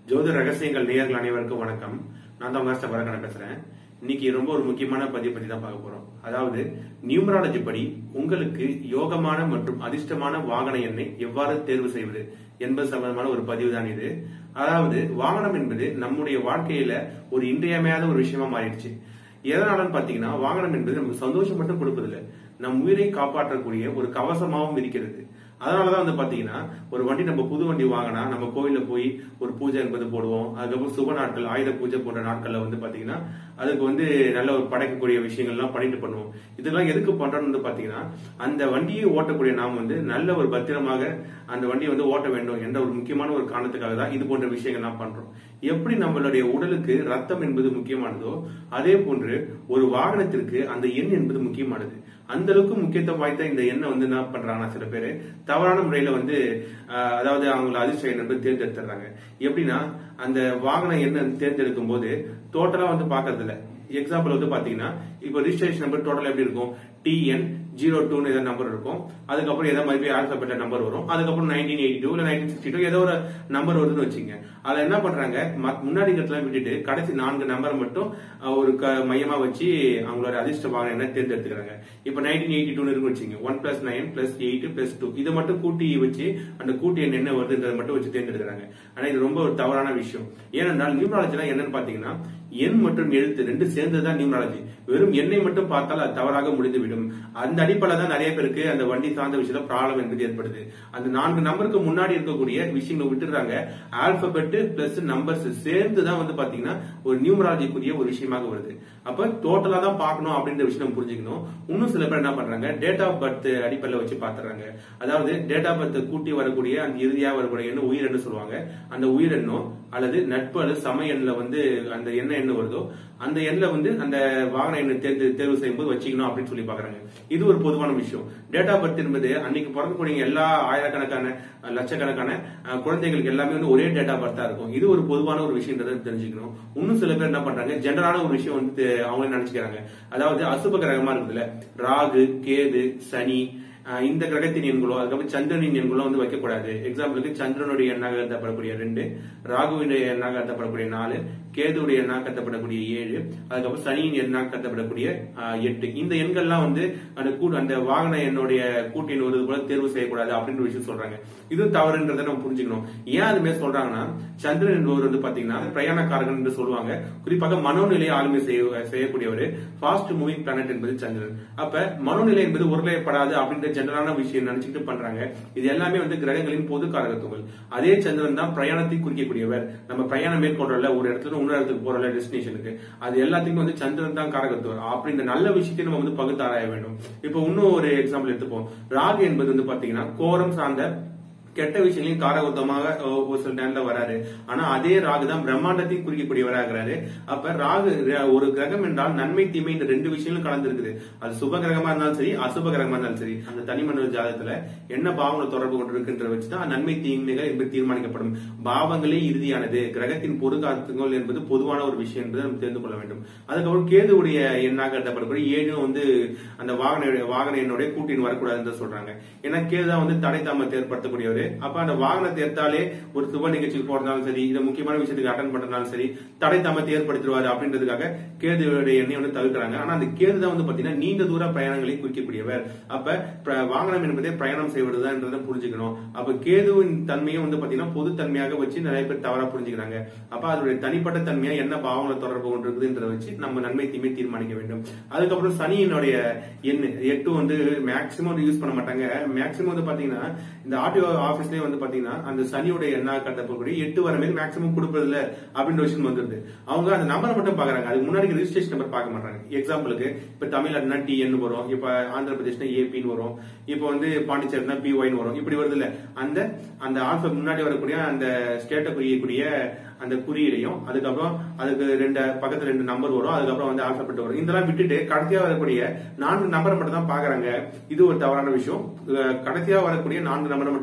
ஜோதி ரகசியங்கள் நேயர்கள் அனைவருக்கும் வணக்கம் நான் தான் உங்க வரகன பேசுறேன் இன்னைக்கு ரொம்ப ஒரு முக்கியமான பதிவு பத்தி தான் பார்க்க போறோம் அதாவது நியூமராலஜி படி உங்களுக்கு யோகமான மற்றும் அதிர்ஷ்டமான வாகன எண்ணை எவ்வாறு தேர்வு செய்வது என்பது சம்பந்தமான ஒரு பதிவு தான் இது அதாவது வாகனம் என்பது நம்முடைய வாழ்க்கையில ஒரு இன்றியமையாத ஒரு விஷயமா மாறிடுச்சு எதனாலன்னு பாத்தீங்கன்னா வாகனம் என்பது நமக்கு சந்தோஷம் மட்டும் கொடுப்பதில்லை நம் உயிரை காப்பாற்றக்கூடிய ஒரு கவசமாகவும் இருக்கிறது அதனாலதான் வந்து பாத்தீங்கன்னா ஒரு வண்டி நம்ம புது வண்டி வாங்கினா நம்ம கோயில்ல போய் ஒரு பூஜை என்பது போடுவோம் அதுக்கப்புறம் சுப நாட்கள் ஆயுத பூஜை போன்ற நாட்கள்ல வந்து பாத்தீங்கன்னா அதுக்கு வந்து நல்ல ஒரு படைக்கக்கூடிய விஷயங்கள்லாம் பண்ணிட்டு பண்ணுவோம் இதெல்லாம் எதுக்கு பண்றோம்னு வந்து பாத்தீங்கன்னா அந்த வண்டியை ஓட்டக்கூடிய நாம் வந்து நல்ல ஒரு பத்திரமாக அந்த வண்டியை வந்து ஓட்ட வேண்டும் என்ற ஒரு முக்கியமான ஒரு காரணத்துக்காக தான் இது போன்ற விஷயங்கள்லாம் பண்றோம் எப்படி நம்மளுடைய உடலுக்கு ரத்தம் என்பது முக்கியமானதோ அதே போன்று ஒரு வாகனத்திற்கு அந்த எண் என்பது முக்கியமானது அந்த அளவுக்கு முக்கியத்துவம் வாய்ந்த இந்த எண்ணெய் வந்து என்ன பண்றாங்கன்னா சில பேர் தவறான முறையில வந்து ஆஹ், அதாவது அவங்கள அதிர்ஷ்ட எண் என்பது தேர்ந்தெடுத்துறாங்க எப்படின்னா அந்த வாகன எண்ணெய் தேர்ந்தெடுக்கும் போது டோட்டலா வந்து பாக்குறது இல்ல எக்ஸாம்பிள் வந்து பாத்தீங்கன்னா இப்போ ரிஜிஸ்ட்ரேஷன் நம்பர் டோட்டல் எப்படி இருக்கும் டிஎன் ஜீரோ டூன்னு ஏதாவது நம்பர் இருக்கும் அதுக்கப்புறம் ஏதாவது மாதிரி ஆல்பபெட்ட நம்பர் வரும் அதுக்கப்புறம் நைன்டீன் எயிட்டி டூ இல்ல நைன்டீன் சிக்ஸ்டி டூ ஏதோ ஒரு நம்பர் வருதுன்னு வச்சுங்க அதுல என்ன பண்றாங்க மத்- முன்னாடி இருக்கிறதெல்லாம் விட்டுட்டு கடைசி நான்கு நம்பரை மட்டும் அஹ், ஒரு க- மையமா வச்சு அவங்களோட அதிர்ஷ்ட வாகனம் என்ன தேர்ந்தெடுத்துக்கிறாங்க இப்போ நைன்டீன் எயிட்டி டூ இருக்கு வச்சுங்க one plus nine plus eight plus two இதை மட்டும் கூட்டி வச்சு அந்த கூட்டி எண் என்ன வருதுன்றதை மட்டும் வச்சு தேர்ந்தெடுக்கிறாங்க ஆனா இது ரொம்ப ஒரு தவறான விஷயம் ஏனென்றால் நியூமராலஜினா என்னன்னு பாத்தீங்கன்னா எண் மற்றும் எழுத்து ரெண்டு சேர்ந்ததுதான் நியூமராலஜி வெறும் எண்ணை மட்டும் பார்த்தால் அது தவறாக முடிந்துவிடும் அந்த அடிப்படையில் தான் நிறைய பேருக்கு அந்த வண்டி சார்ந்த விஷயத்துல ப்ராப்ளம் என்பது ஏற்படுது அந்த நான்கு நம்பருக்கு முன்னாடி இருக்கக்கூடிய விஷயங்களை விட்டுறாங்க ஆல்பபெட் பிளஸ் நம்பர்ஸ் சேர்ந்து தான் வந்து பாத்தீங்கன்னா ஒரு நியூமராலஜிக்குரிய ஒரு விஷயமாக வருது அப்ப டோட்டலா தான் பார்க்கணும் அப்படின்ற விஷயம் நம்ம புரிஞ்சுக்கணும் இன்னும் சில பேர் என்ன பண்றாங்க டேட் ஆஃப் பர்த் அடிப்படையில் வச்சு பாத்துறாங்க அதாவது டேட் ஆஃப் பர்த் கூட்டி வரக்கூடிய அந்த இறுதியா வரக்கூடிய எண்ணம் உயிரெண்ணு சொல்லுவாங்க அந்த உயிரெண்ணோ அல்லது நட்பு அல்லது சம எண்ணில் வந்து அந்த என்ன எண்ணு வருதோ அந்த எண்ணில் வந்து அந்த வாகன எண்ணை தேர்ந்து தேர்வு செய்யும்போது வச்சுக்கணும் அப்படின்னு சொல்லி பாக்குறாங்க இது ஒரு பொதுவான விஷயம் டேட் ஆஃப் பர்த் என்பது அன்னைக்கு பிறக்கக்கூடிய எல்லா ஆயிரக்கணக்கான அஹ், லட்சக்கணக்கான அஹ், குழந்தைகளுக்கு எல்லாமே வந்து ஒரே டேட் ஆஃப் பர்த்தா இருக்கும் இது ஒரு பொதுவான ஒரு விஷயன்றதை தெரிஞ்சுக்கணும் இன்னும் சில பேர் என்ன பண்றாங்க ஜெனரலான ஒரு விஷயம் வந்து தெ- அவங்களே நினைச்சுக்கிறாங்க அதாவது அசுப கிரகமா இருக்குதுல்ல ராகு கேது சனி அஹ் இந்த கிரகத்தின் எண்களோ அதுக்கப்புறம் சந்திரனின் எண்களோ வந்து வைக்கக்கூடாது எக்ஸாம்பிளுக்கு சந்திரனுடைய எண்ணாக கருதப்படக்கூடிய ரெண்டு ராகுவினுடைய எண்ணாக கருதப்படக்கூடிய நாலு கேதுவுடைய எண்ணாக கருதப்படக்கூடிய ஏழு அதுக்கப்புறம் சனியின் எண்ணாக கருதப்படக்கூடிய அஹ், எட்டு இந்த எண்கள்லாம் வந்து அந்த கூ அந்த வாகன எண்ணுடைய கூட்டு எண் வருது போல தேர்வு செய்யக்கூடாது அப்படின்ற விஷயம் சொல்றாங்க இது தவறுன்றதை நம்ம புரிஞ்சுக்கணும் ஏன் அது மாதிரி சொல்றாங்கன்னா சந்திரன் என்பவர் வந்து பாத்தீங்கன்னா பிரயாணக்காரகன் என்று சொல்லுவாங்க குறிப்பாக மனோநிலையை ஆளுமை செய்ய செய்யக்கூடியவர் ஃபாஸ்ட் மூவிங் பிளானட் என்பது சந்திரன் அப்ப மனோநிலை என்பது உருளையப்படாது அப்படின்ற ஜெனரலான விஷயம் நினைச்சுட்டு பண்றாங்க இது எல்லாமே வந்து கிரகங்களின் பொது காரகத்துவங்கள் அதே சந்திரன் தான் பிரயாணத்தை குறிக்கக்கூடியவர் நம்ம பிரயாணம் மேற்கொள்றோம்ல ஒரு இடத்துல இருந்து இன்னொரு இடத்துக்கு போறோம்ல டெஸ்டினேஷனுக்கு அது எல்லாத்துக்கும் வந்து சந்திரன் தான் காரகத்துவம் அப்படி இந்த நல்ல விஷயத்தை நம்ம வந்து பகுத்தாராய வேண்டும் இப்போ இன்னும் ஒரு எக்ஸாம்பிள் எடுத்துப்போம் ராகு என்பது வந்து பாத்தீங்கன்னா கோரம் சார்ந்த கெட்ட விஷயங்களையும் காரகத்துவமாக அஹ், ஒரு சில நேரத்துல வராரு ஆனா அதே ராகு தான் பிரம்மாண்டத்தையும் குறிக்கக்கூடியவராக இருக்கிறாரு அப்ப ராகு ர- ஒரு கிரகம் என்றால் நன்மை தீமை இந்த ரெண்டு விஷயங்களும் கலந்து இருக்குது அது சுப கிரகமா இருந்தாலும் சரி அசுப கிரகமா இருந்தாலும் சரி அந்த தனி மனித ஜாதகத்துல என்ன பாவங்களை தொடர்பு கொண்டிருக்கின்ற வச்சுதான் நன்மை தீமைகள் என்பது தீர்மானிக்கப்படும் பாவங்களே இறுதியானது கிரகத்தின் பொது காத்துங்கள் என்பது பொதுவான ஒரு விஷயம் என்பதை நம்ம தெரிந்து கொள்ள வேண்டும் அதுக்கப்புறம் கேதுவுடைய எண்ணாக கருதப்படக்கூடிய ஏழும் வந்து அந்த வாகன வாகன எண்ணுடைய கூட்டின் வரக்கூடாதுன்னு சொல்றாங்க ஏன்னா கேது தான் வந்து தடை தாமத்தை ஏற்படுத்தக்கூடியவர் அப்ப அந்த வாகனத்தை எடுத்தாலே ஒரு சுப நிகழ்ச்சிக்கு போறதாலும் சரி இந்த முக்கியமான விஷயத்துக்கு அட்டன் பண்றதாலும் சரி தடை தாமத்தை ஏற்படுத்திடுவாரு அப்படின்றதுக்காக கேதுவுடைய எண்ணெய் வந்து தவிர்க்கிறாங்க ஆனா அந்த கேது தான் வந்து பாத்தீங்கன்னா நீண்ட தூர பிரயாணங்களை குறிக்கக்கூடியவர் அப்ப பிர- வாகனம் என்பதே பிரயாணம் செய்வதுதான் புரிஞ்சுக்கணும் அப்ப கேதுவின் தன்மையும் வந்து பாத்தீங்கன்னா பொது தன்மையாக வச்சு நிறைய பேர் தவறா புரிஞ்சுக்கிறாங்க அப்ப அதனுடைய தனிப்பட்ட தன்மையா என்ன பாவங்களை தொடர்பு கொண்டிருக்குதுன்றத வச்சு நம்ம நன்மை தீமை தீர்மானிக்க வேண்டும் அதுக்கப்புறம் சனியினுடைய எண் எட்டு வந்து மேக்சிமம் வந்து யூஸ் பண்ண மாட்டாங்க மேக்சிமம் வந்து பாத்தீங்கன்னா இந்த ஆர்டிஓ ஆபீஸ்லயே வந்து பாத்தீங்கன்னா அந்த சனியோட எண்ணா கட்டப்படக்கூடிய எட்டு வர மாதிரி மேக்சிமம் கொடுப்பது இல்ல அப்படின்ற விஷயம் வந்துருது அவங்க அந்த நம்பரை மட்டும் பாக்குறாங்க அதுக்கு முன்னாடி ரெஜிஸ்ட்ரேஷன் நம்பர் பார்க்க மாட்டாங்க எக்ஸாம்பிளுக்கு இப்ப தமிழ்நாடுனா டிஎன் வரும் இப்ப ஆந்திர பிரதேஷ்னா ஏபின்னு வரும் இப்ப வந்து பாண்டிச்சேரினா பிஒய்னு வரும் இப்படி வருது இல்ல அந்த அந்த ஆல்பா முன்னாடி வரக்கூடிய அந்த ஸ்டேட்டை குறியக்கூடிய அந்த குறியீடையும் அதுக்கப்புறம் அதுக்கு ரெண்டு பக்கத்துல ரெண்டு நம்பர் வரும் அதுக்கப்புறம் வந்து ஆல்பபெட் வரும் இதெல்லாம் விட்டுட்டு கடைசியா வரக்கூடிய நான்கு நம்பரை மட்டும் தான் பாக்குறாங்க இது ஒரு தவறான விஷயம் அஹ் கடைசியா வரக்கூடிய நான்கு நம்பரை மட்டும் பார்க்க கூடாது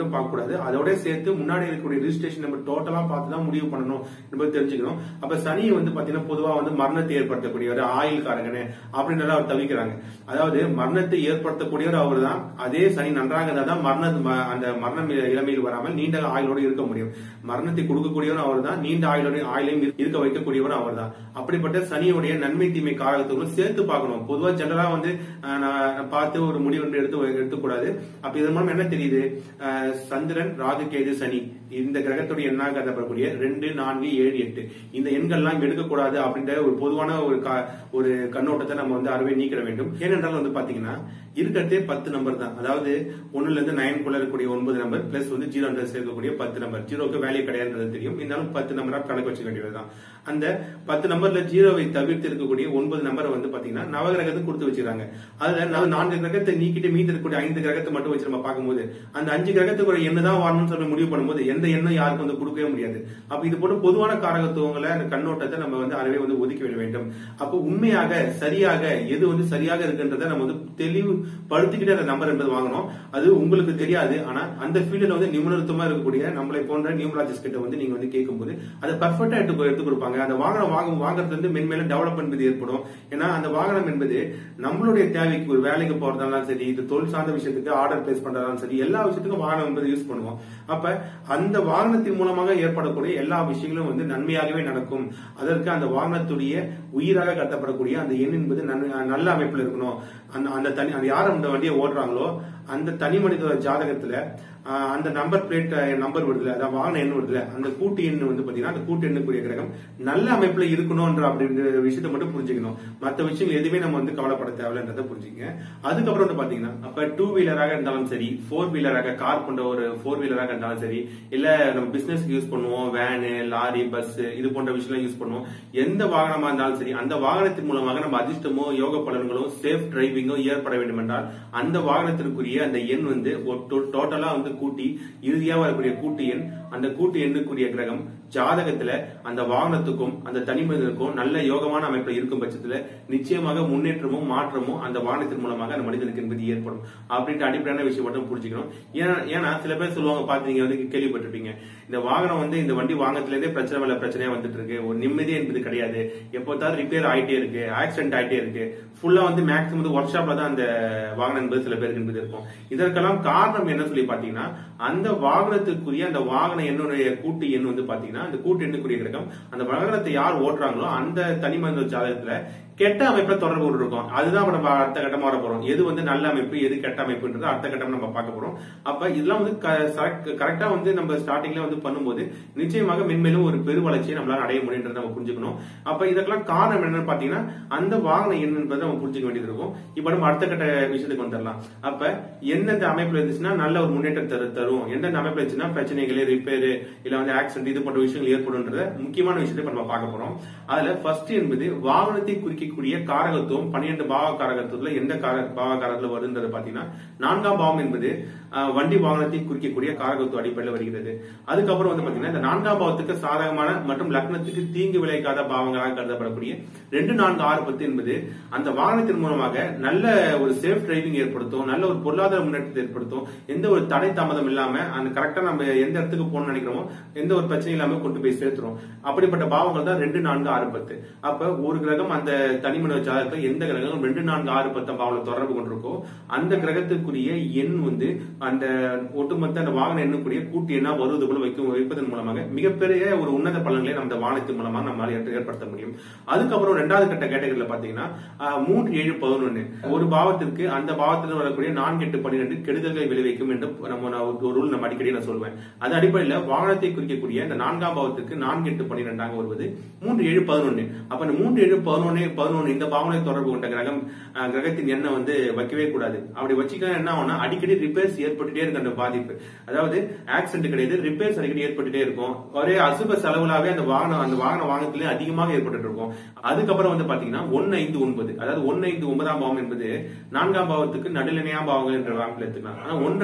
கூடாது அதோட சேர்த்து முன்னாடி இருக்கக்கூடிய ரிஜிஸ்ட்ரேஷன் நம்பர் டோட்டலா பார்த்து தான் முடிவு பண்ணணும் என்பது தெரிஞ்சுக்கணும் அப்ப சனியை வந்து பாத்தீங்கன்னா பொதுவா வந்து மரணத்தை ஏற்படுத்தக்கூடியவர் ஆயுள் காரகனு அப்படின்னு அவர் தவிக்கிறாங்க அதாவது மரணத்தை ஏற்படுத்தக்கூடியவர் அவர் தான் அதே சனி நன்றாக இருந்தால் தான் மரண ம- அந்த மரணம் இளமையில் வராமல் நீண்ட ஆயுளோடு இருக்க முடியும் மரணத்தை கொடுக்கக்கூடியவரும் அவர் தான் நீண்ட ஆயுளோட ஆயுளையும் இரு- இருக்க வைக்கக்கூடியவரும் அவர் தான் அப்படிப்பட்ட சனியுடைய நன்மை தீமை காரகத்துக்கும் சேர்த்து பார்க்கணும் பொதுவா ஜெனரலா வந்து அஹ், நான் பார்த்து ஒரு முடிவு ஒன்று எடுத்து எடுத்துக்கூடாது அப்ப இதன் மூலம் என்ன தெரியுது அஹ், சந்திரன் ராகு கேது சனி இந்த கிரகத்துடைய எண்ணாக கருதப்படக்கூடிய ரெண்டு நான்கு ஏழு எட்டு இந்த எண்கள்லாம் எடுக்கக்கூடாது அப்படின்ற ஒரு பொதுவான ஒரு கா- ஒரு கண்ணோட்டத்தை நம்ம வந்து அறவே நீக்கிட வேண்டும் ஏனென்றால் வந்து பாத்தீங்கன்னா இருக்கிறதே பத்து நம்பர் தான் அதாவது ஒண்ணுல இருந்து நைன் குள்ள இருக்கக்கூடிய ஒன்பது நம்பர் பிளஸ் வந்து ஜீரோ சேர்க்கக்கூடிய பத்து நம்பர் ஜீரோக்கு வேல்யூ கிடையாதுன்றது தெரியும் இருந்தாலும் பத்து நம்பரா கணக்கு வச்சுக்க வேண்டியதுதான் அந்த பத்து நம்பர்ல ஜீரோவை தவிர்த்து இருக்கக்கூடிய ஒன்பது நம்பரை வந்து பாத்தீங்கன்னா நவகிரகத்துக்கு கொடுத்து வச்சிருக்காங்க அதுல நான் நான்கு கிரகத்தை நீக்கிட்டு மீதி இருக்கக்கூடிய ஐந்து கிரகத்தை மட்டும் வச்சு நம்ம பார்க்கும்போது அந்த அஞ்சு கிரகத்துக்கு ஒரு எண்ணு தான் வரணும்னு சொல்லி முடிவு பண்ணும்போது எந்த எண்ணும் யாருக்கும் வந்து கொடுக்கவே முடியாது அப்ப இது போல பொதுவான காரகத்துவங்களை அந்த கண்ணோட்டத்தை நம்ம வந்து அறவே வந்து ஒதுக்கி விட வேண்டும் அப்போ உண்மையாக சரியாக எது வந்து சரியாக இருக்குன்றதை நம்ம வந்து தெளிவு படுத்திக்கிட்டு அந்த நம்பர் என்பது வாங்கணும் அது உங்களுக்கு தெரியாது ஆனா அந்த ஃபீல்டில் வந்து நிபுணத்துவமா இருக்கக்கூடிய நம்மளை போன்ற நியூமராஜிஸ்ட் கிட்ட வந்து நீங்க வந்து கேட்கும்போது அதை பர்ஃபெக்டா எடுத்து எடுத்து கொடுப்பாங்க அந்த வாகனம் வாங்க வாங்குறது வந்து மென்மேலும் டெவலப் என்பது ஏற்படும் ஏன்னா அந்த வாகனம் என்பது நம்மளுடைய தேவைக்கு ஒரு வேலைக்கு போறதாலும் சரி இது தொழில் சார்ந்த விஷயத்துக்கு ஆர்டர் பிளேஸ் பண்றதாலும் சரி எல்லா விஷயத்துக்கும் வாகனம் என்பது யூஸ் பண்ணுவோம் அப்ப அந்த வாகனத்தின் மூலமாக ஏற்படக்கூடிய எல்லா விஷயங்களும் வந்து நன்மையாகவே நடக்கும் அதற்கு அந்த வாகனத்துடைய உயிராக கட்டப்படக்கூடிய அந்த எண் என்பது நன்மை- நல்ல அமைப்புல இருக்கணும் அந்த அந்த தனி அந்த யார் அந்த வண்டியை ஓடுறாங்களோ அந்த தனி மனித ஜாதகத்துல ஆஹ், அந்த நம்பர் பிளேட் நம்பர் வருதுல அதாவது வாகன எண் வருதுல அந்த கூட்டு எண் வந்து பாத்தீங்கன்னா அந்த கூட்டு எண்ணுக்குரிய கிரகம் நல்ல அமைப்புல இருக்கணும்ன்ற அப்படின்ற விஷயத்தை மட்டும் புரிஞ்சுக்கணும் மத்த விஷயங்கள் எதுவுமே நம்ம வந்து கவலைப்பட தேவையில்லைன்றதை புரிஞ்சுக்கங்க அதுக்கப்புறம் வந்து பாத்தீங்கன்னா அப்ப டூ வீலராக இருந்தாலும் சரி ஃபோர் வீலராக கார் கொண்ட ஒரு ஃபோர் வீலராக இருந்தாலும் சரி இல்ல நம்ம பிசினஸ்க்கு யூஸ் பண்ணுவோம் வேனு லாரி பஸ் இது போன்ற விஷயம் யூஸ் பண்ணுவோம் எந்த வாகனமா இருந்தாலும் சரி அந்த வாகனத்தின் மூலமாக நம்ம அதிர்ஷ்டமோ யோக பலன்களோ சேஃப் டிரைவிங்கோ ஏற்பட வேண்டும் என்றால் அந்த வாகனத்திற்குரிய அந்த எண் வந்து டோட்டலா வந்து கூட்டி இறுதியா வரக்கூடிய கூட்டு எண் அந்த கூட்டு எண்ணுக்குரிய கிரகம் ஜாதகத்துல அந்த வாகனத்துக்கும் அந்த தனி மனிதனுக்கும் நல்ல யோகமான அமைப்புல இருக்கும் பட்சத்துல நிச்சயமாக முன்னேற்றமும் மாற்றமும் அந்த வாகனத்தின் மூலமாக அந்த மனிதனுக்கு என்பது ஏற்படும் அப்படின்ற அடிப்படையான விஷயம் மட்டும் புரிஞ்சுக்கணும் ஏன்னா ஏன்னா சில பேர் சொல்லுவாங்க பார்த்து நீங்க வந்து கேள்விப்பட்டிருப்பீங்க இந்த வாகனம் வந்து இந்த வண்டி வாங்கத்துல இருந்தே பிரச்சனை மேல பிரச்சனையா வந்துட்டு இருக்கு ஒரு நிம்மதி என்பது கிடையாது எப்போதாவது ரிப்பேர் ஆயிட்டே இருக்கு ஆக்சிடென்ட் ஆயிட்டே இருக்கு ஃபுல்லா வந்து மேக்ஸிமம் வந்து ஒர்க் ஷாப்ல தான் அந்த வாகனம் என்பது சில பேருக்கு என்பது இருக்கும் இதற்கெல்லாம் காரணம் என்ன சொல்லி பாத்தீங்கன்னா அந்த வாகனத்துக்குரிய அந்த வாகன எண்ணுடைய கூட்டு எண் வந்து பாத்தீங்கன்னா அந்த கூட்டு எண்ணுக்குரிய கிரகம் அந்த வாகனத்தை யார் ஓட்டுறாங்களோ அந்த தனி மனித ஜாதகத்துல கெட்ட அமைப்புல தொடர்பு கொண்டு இருக்கும் அதுதான் நம்ம அடுத்த கட்டமா வர போறோம் எது வந்து நல்ல அமைப்பு எது கெட்ட அமைப்புன்றது அடுத்த கட்டம் நம்ம பார்க்க போறோம் அப்ப இதெல்லாம் வந்து கரெக்டா வந்து நம்ம ஸ்டார்டிங்ல வந்து பண்ணும்போது நிச்சயமாக மென்மேலும் ஒரு பெரு வளர்ச்சியை நம்மளால அடைய முடியுன்றதை நம்ம புரிஞ்சுக்கணும் அப்ப இதற்கெல்லாம் காரணம் என்னன்னு பாத்தீங்கன்னா அந்த வாகன எண் என்பதை நம்ம புரிஞ்சுக்க வேண்டியது இருக்கும் இப்ப நம்ம அடுத்த கட்ட விஷயத்துக்கு வந்துடலாம் அப்ப எந்தெந்த அமைப்புல இருந்துச்சுன்னா நல்ல ஒரு முன்னேற்றம் தரு தரும் எந்தெந்த அமைப்புல இருந்துச்சுன்னா பிரச்சனைகள் ரிப்பேர் இல்ல வந்து ஆக்சிடென்ட் இது போன்ற விஷயங்கள் ஏற்படும்ன்றத முக்கியமான விஷயத்தை இப்ப நம்ம பார்க்க போறோம் அதுல ஃபர்ஸ்ட் என்பது வாகனத்தை குறிக்கக்கூடிய காரகத்துவம் பன்னிரண்டு பாவ காரகத்துவத்துல எந்த கார பாவ காரகத்துல வருதுன்றது பாத்தீங்கன்னா நான்காம் பாவம் என்பது அஹ், வண்டி வாகனத்தை குறிக்கக்கூடிய காரகத்துவ அடிப்படையில் வருகிறது அதுக்கப்புறம் வந்து பாத்தீங்கன்னா இந்த நான்காம் பாவத்துக்கு சாதகமான மற்றும் லக்னத்துக்கு தீங்கு விளைவிக்காத பாவங்களாக கருதப்படக்கூடிய ரெண்டு நான்கு ஆறு பத்து என்பது அந்த வாகனத்தின் மூலமாக நல்ல ஒரு சேஃப் டிரைவிங் ஏற்படுத்தும் நல்ல ஒரு பொருளாதார முன்னேற்றத்தை ஏற்படுத்தும் எந்த ஒரு தடை தாமதம் இல்லாம அந்த கரெக்டா நம்ம எந்த இடத்துக்கு போகணும்னு நினைக்கிறோமோ எந்த ஒரு பிரச்சனையும் இல்லாம கொண்டு போய் சேர்த்துரும் அப்படிப்பட்ட பாவங்கள் தான் ரெண்டு நான்கு ஆறு பத்து அப்ப ஒரு கிரகம் அந்த தனிமனித ஜாதகத்துல எந்த கிரகம் ரெண்டு நான்கு ஆறு பத்தாம் பாவங்களை தொடர்பு கொண்டிருக்கோ அந்த கிரகத்துக்குரிய எண் வந்து அந்த ஒட்டுமொத்த அந்த வாகன எண்ணுக்குரிய கூட்டு எண்ணா வருவது போல வைக்கும் வைப்பதன் மூலமாக மிகப்பெரிய ஒரு உன்னத பலன்களை நம்ம அந்த வாகனத்தின் மூலமாக நம்மளால ஏற்ப- ஏற்படுத்த முடியும் அதுக்கப்புறம் ரெண்டாவது கட்ட கேட்டகரியில பாத்தீங்கன்னா ஆஹ், மூன்று ஏழு பதினொன்னு ஒரு பாவத்திற்கு அந்த பாவத்தில் வரக்கூடிய நான்கு எட்டு பன்னிரெண்டு கெடுதல்களை விளைவிக்கும் என்று நம்ம நான் ஒரு ரூல் நம்ம அடிக்கடி நான் சொல்வேன் அது அடிப்படையில் வாகனத்தை குறிக்கக்கூடிய இந்த நான்காம் பாவத்திற்கு நான்கு எட்டு பன்னிரெண்டாக வருவது மூன்று ஏழு பதினொன்னு அப்ப இந்த மூன்று ஏழு பதினொன்னு பதினொன்னு இந்த பாவனை தொடர்பு கொண்ட கிரகம் ஆஹ், கிரகத்தின் எண்ணெய் வந்து வைக்கவே கூடாது அப்படி வச்சுக்க என்ன ஆகும்னா அடிக்கடி ரிப்பேர்ஸ் ஏற்பட்டுட்டே இருக்கு அந்த பாதிப்பு அதாவது ஆக்சிடென்ட் கிடையாது ரிப்பேர்ஸ் அடிக்கடி ஏற்பட்டுட்டே இருக்கும் ஒரே அசுப செலவுலாவே அந்த வாகனம் அந்த வாகன வாகனத்திலே அதிகமாக ஏற்பட்டு இருக்கும் அதுக்கப்புறம் வந்து பாத்தீங்கன்னா ஒன்னு ஐந்து ஒன்பது அதாவது ஒன்னு ஐந்து ஒன்பதாம் பாவம் என்பது நான்காம் பாவத்துக்கு நடுநிலையாம் பாவங்கள் என்ற வாக்கில் எடுத்துக்கலாம் ஆனா ஒன்று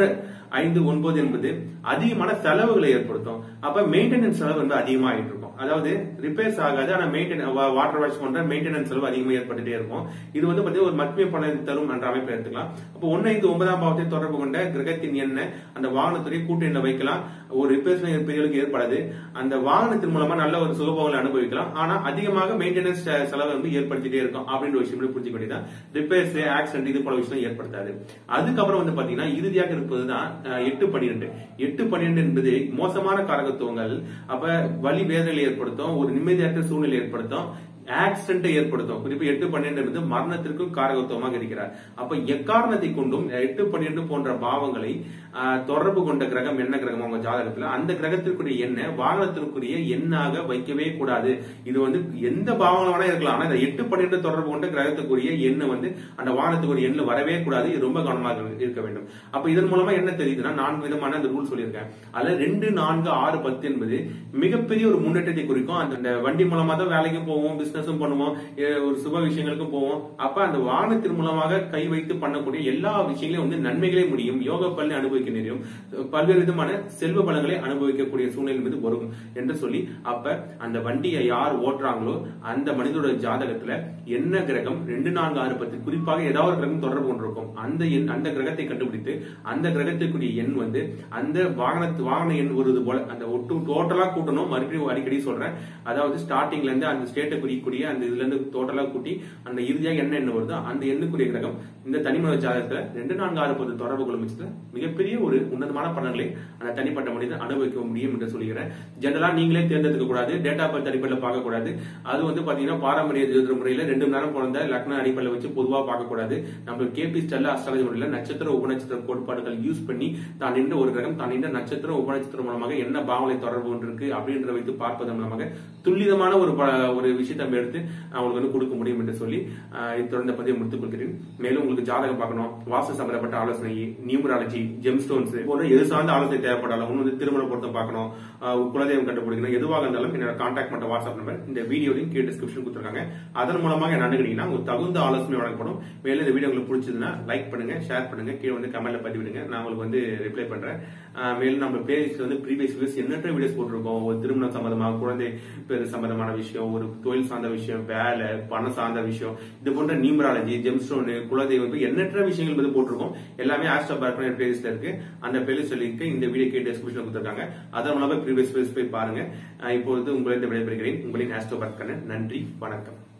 ஐந்து ஒன்பது என்பது அதிகமான செலவுகளை ஏற்படுத்தும் அப்ப மெயின்டெனன்ஸ் செலவு வந்து அதிகமாயிட்டு இருக்கும் அதாவது ரிப்பேர்ஸ் ஆகாது ஆனா மெயின்டென் வாட்டர் வாஷ் பண்ற மெயின்டெனன்ஸ் செலவு அதிகமாக ஏற்பட்டுட்டே இருக்கும் இது வந்து பாத்தீங்கன்னா ஒரு மத்திய பணம் தரும் என்ற அமைப்பை எடுத்துக்கலாம் அப்போ ஒன்னு ஐந்து ஒன்பதாம் பாவத்தை தொடர்பு கொண்ட கிரகத்தின் எண்ணெய் அந்த வாகனத்துறை கூட்டு எண்ணெய் வைக்கலாம் ஒரு ரிப்பேர்ஸ் பெரியவர்களுக்கு ஏற்படாது அந்த வாகனத்தின் மூலமா நல்ல ஒரு சுகபோகங்களை அனுபவிக்கலாம் ஆனா அதிகமாக மெயின்டெனன்ஸ் செலவு வந்து ஏற்படுத்திட்டே இருக்கும் அப்படின்ற ஒரு விஷயம் புரிஞ்சுக்க வேண்டியதான் ரிப்பேர்ஸ் ஆக்சிடென்ட் இது போல விஷயம் ஏற்படுத்தாது அதுக்கப்புறம் வந்து பாத்தீங்கன்னா இறுதியாக இருப்பதுதான் அஹ், எட்டு பன்னிரெண்டு எட்டு பன்னிரெண்டு என்பது மோசமான காரகத்துவங்கள் அப்ப வலி வேதனை ஏற்படுத்தும் ஒரு நிம்மதியற்ற சூழ்நிலை ஏற்படுத்தும் ஆக்சிடென்ட் ஏற்படுத்தும் குறிப்பா எட்டு பன்னிரண்டு என்பது மரணத்திற்கும் காரகத்துவமாக இருக்கிறார் அப்ப எக்காரணத்தை கொண்டும் எட்டு பன்னிரண்டு போன்ற பாவங்களை ஆஹ், தொடர்பு கொண்ட கிரகம் என்ன கிரகம் உங்க ஜாதகத்துல அந்த கிரகத்திற்குரிய எண்ணை வாகனத்திற்குரிய எண்ணாக வைக்கவே கூடாது இது வந்து எந்த பாவங்கள் வேணா இருக்கலாம் ஆனா இந்த எட்டு பன்னிரண்டு தொடர்பு கொண்ட கிரகத்துக்குரிய எண்ணு வந்து அந்த வாகனத்துக்குரிய எண்ணு வரவே கூடாது இது ரொம்ப கவனமாக இருக்க வேண்டும் அப்ப இதன் மூலமா என்ன தெரியுதுன்னா நான்கு விதமான அந்த ரூல் சொல்லியிருக்கேன் அதுல ரெண்டு நான்கு ஆறு பத்து என்பது மிகப்பெரிய ஒரு முன்னேற்றத்தை குறிக்கும் அந்த அந்த வண்டி மூலமா தான் வேலைக்கும் போவோம் பிசினஸும் பண்ணுவோம் எ- ஒரு சுப விஷயங்களுக்கும் போவோம் அப்ப அந்த வாகனத்தின் மூலமாக கை வைத்து பண்ணக்கூடிய எல்லா விஷயங்களையும் வந்து நன்மைகளே முடியும் யோக பலனை அனுபவிக்க முடியும் பல்வேறு விதமான செல்வ பலங்களை அனுபவிக்கக்கூடிய சூழ்நிலை என்பது வரும் என்று சொல்லி அப்ப அந்த வண்டியை யார் ஓட்டுறாங்களோ அந்த மனிதனோட ஜாதகத்துல என்ன கிரகம் ரெண்டு நான்கு ஆறு பத்து குறிப்பாக ஏதாவது ஒரு கிரகம் தொடர்பு கொண்டிருக்கும் அந்த எண் அந்த கிரகத்தை கண்டுபிடித்து அந்த கிரகத்திற்குரிய எண் வந்து அந்த வாகனத்து வாகன எண் வருது போல அந்த ஒட்டு டோட்டலா கூட்டணும் மறுபடியும் அடிக்கடி சொல்றேன் அதாவது ஸ்டார்டிங்ல இருந்து அந்த ஸ்டேட்டை குறிக்கக்கூடிய அந்த இதுல இருந்து டோட்டலா கூட்டி அந்த இறுதியாக என்ன எண்ணு வருதோ அந்த எண்ணுக்குரிய கிரகம் இந்த தனிமனித ஜாதகத்துல ரெண்டு நான்கு ஆறு பத்து தொடர்பு கொள்ளும் பட்சத்துல மிகப்பெரிய ஒரு உன்னதமான பலன்களை அந்த தனிப்பட்ட மனிதன் அனுபவிக்க முடியும் என்று சொல்கிறேன் ஜெனரலா நீங்களே தேர்ந்தெடுக்க கூடாது டேட் ஆஃப் பர்த் அடிப்படையில் பார்க்க கூடாது அது வந்து பாத்தீங்கன்னா பாரம்பரிய ஜோதிட முறையில ரெண்டு மணி நேரம் பிறந்த லக்ன அடிப்படையில் வச்சு பொதுவா பார்க்க கூடாது நம்ம கேபி ஸ்டெல்ல அஸ்ட்ராலஜி முறையில நட்சத்திர உபநட்சத்திர கோட்பாடுகள் யூஸ் பண்ணி தான் நின்ற ஒரு கிரகம் தான் நின்ற நட்சத்திர உபநட்சத்திரம் மூலமாக என்ன பாவனை தொடர்பு கொண்டிருக்கு அப்படின்ற வைத்து பார்ப்பதன் மூலமாக துல்லிதமான ஒரு ப- ஒரு விஷயத்தை நம்ம எடுத்து அவங்களுக்கு வந்து கொடுக்க முடியும் என்று சொல்லி ஆஹ், இது தொடர்ந்த பதிவை முடித்துக் கொள்கிறேன் மேலும் உங்களுக்கு ஜாதகம் பார்க்கணும் வாஸ்து சம்பந்தப்பட்ட ஆலோசனை நியூமராலஜி ஜெம் ஸ்டோன்ஸ் போன்ற எது சார்ந்த ஆலோசனை தேவைப்படாலும் ஒன்று வந்து திருமண பொருத்தம் பார்க்கணும் ஆஹ், குலதெய்வம் கண்டுபிடிக்கணும் எதுவாக இருந்தாலும் என்னோட கான்டாக்ட் பண்ண வாட்ஸ்அப் நம்பர் இந்த வீடியோலையும் கீழே டிஸ்கிரிப்ஷன் கொடுத்துருக்காங்க அதன் மூலமாக என்ன அணுகுனீங்கன்னா உங்களுக்கு தகுந்த ஆலோசனை வழங்கப்படும் மேலும் இந்த வீடியோ உங்களுக்கு பிடிச்சதுன்னா லைக் பண்ணுங்க ஷேர் பண்ணுங்க கீழே வந்து கமெண்ட்ல பதிவிடுங்க நான் உங்களுக்கு வந்து ரிப்ளை பண்றேன் ஆஹ், மேலும் நம்ம பிளேலிஸ்ட் வந்து ப்ரீவியஸ் வீடியோஸ் எண்ணற்ற வீடியோஸ் போட்டிருக்கோம் ஒரு திருமணம் சம்பந்தமாக குழந்தை பேரு சம்பந்தமான விஷயம் ஒரு தொழில் சார்ந்த விஷயம் வேலை பணம் சார்ந்த விஷயம் இது போன்ற நியூமராலஜி ஜெம்ஸ்டோன் குலதெய்வம் இப்படி எண்ணற்ற விஷயங்கள் வந்து போட்டிருக்கோம் எல்லாமே ஆஸ்ட்ரோ பார்க்கணும் பிளேலிஸ்ட்ல இருக்கு அந்த பிளேலிஸ்ட் லிங்க் இந்த வீடியோ கீழே டிஸ்கிரிப்ஷன் கொடுத்துருக்காங்க அதன் மூலமா ப்ரீவியஸ் போய் பாருங்க ஆஹ் இப்பொழுது உங்களை விடைபெறுகிறேன் உங்களின் ஆஸ்ட்ரோ பார்க்கணும் நன்றி வணக்கம்